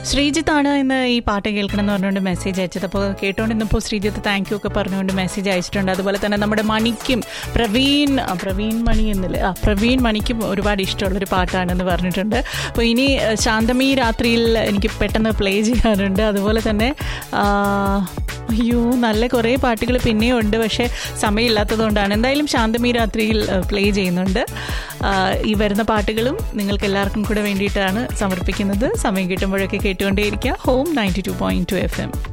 ശ്രീജിത്താണ് ഇന്ന് ഈ പാട്ട് കേൾക്കണം എന്ന് പറഞ്ഞുകൊണ്ട് മെസ്സേജ് അയച്ചത് അപ്പോൾ കേട്ടോണ്ടിരുന്നപ്പോൾ ശ്രീജിത്ത് താങ്ക് യു ഒക്കെ പറഞ്ഞുകൊണ്ട് മെസ്സേജ് അയച്ചിട്ടുണ്ട് അതുപോലെ തന്നെ നമ്മുടെ മണിക്കും പ്രവീൺ ആ, പ്രവീൺ മണി എന്നില്ല ആ പ്രവീൺ മണിക്കും ഒരുപാട് ഇഷ്ടമുള്ളൊരു പാട്ടാണെന്ന് പറഞ്ഞിട്ടുണ്ട് അപ്പോൾ ഇനി ആ, ശാന്തമി രാത്രിയിൽ എനിക്ക് പെട്ടെന്ന് പ്ലേ ചെയ്യാനുണ്ട് അതുപോലെ തന്നെ ആ, അയ്യോ നല്ല കുറേ പാട്ടുകൾ പിന്നെയും ഉണ്ട് പക്ഷേ സമയമില്ലാത്തതുകൊണ്ടാണ് എന്തായാലും ശാന്തമി രാത്രിയിൽ പ്ലേ ചെയ്യുന്നുണ്ട് ആ, ഈ വരുന്ന പാട്ടുകളും നിങ്ങൾക്ക് എല്ലാവർക്കും കൂടെ വേണ്ടിയിട്ടാണ് സമർപ്പിക്കുന്നത് സമയം കിട്ടുമ്പോഴൊക്കെ കേട്ടുകൊണ്ടേയിരിക്കുക home ninety two point two F M